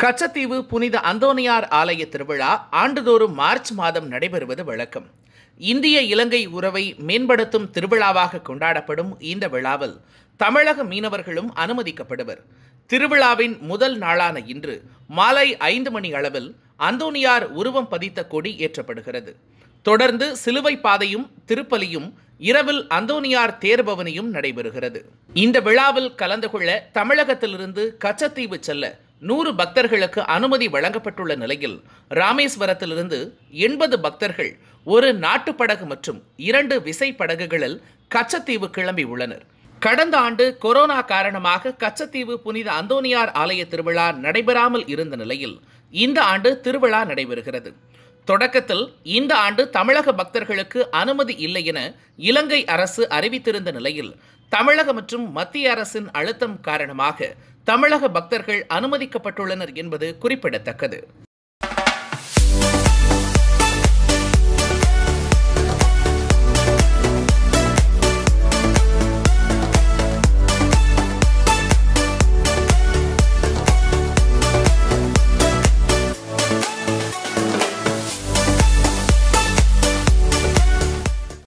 கச்சத்தீவு புனித அந்தோனியார் ஆலய திருவிழா ஆண்டுதோறும் மார்ச் மாதம் நடைபெறுவது வழக்கம் இந்திய இலங்கை உறவை மேம்படுத்தும் திருவிழாவாக கொண்டாடப்படும் இந்த விழாவில் தமிழக மீனவர்களும் அனுமதிக்கப்படுவர் திருவிழாவின் முதல் நாளான இன்று மாலை ஐந்து மணி அளவில் அந்தோனியார் உருவம் பதித்த கொடி ஏற்றப்படுகிறது தொடர்ந்து சிலுவை பாதையும் திருப்பலியும் இரவில் அந்தோனியார் தேர்பவனியும் நடைபெறுகிறது இந்த விழாவில் கலந்து கொள்ள தமிழகத்திலிருந்து கச்சத்தீவு செல்ல நூறு பக்தர்களுக்கு அனுமதி வழங்கப்பட்டுள்ள நிலையில் ராமேஸ்வரத்திலிருந்து எண்பது பக்தர்கள் ஒரு நாட்டுப்படகு மற்றும் இரண்டு விசை படகுகளில் கச்சத்தீவு கிளம்பி உள்ளனர் கடந்த ஆண்டு கொரோனா காரணமாக கச்சத்தீவு புனித அந்தோனியார் ஆலய திருவிழா நடைபெறாமல் இருந்த நிலையில் இந்த ஆண்டு திருவிழா நடைபெறுகிறது தொடக்கத்தில் இந்த ஆண்டு தமிழக பக்தர்களுக்கு அனுமதி இல்லை என இலங்கை அரசு அறிவித்திருந்த நிலையில் தமிழக மற்றும் மத்திய அரசின் அழுத்தம் காரணமாக தமிழக பக்தர்கள் அனுமதிக்கப்பட்டுள்ளனர் என்பது குறிப்பிடத்தக்கது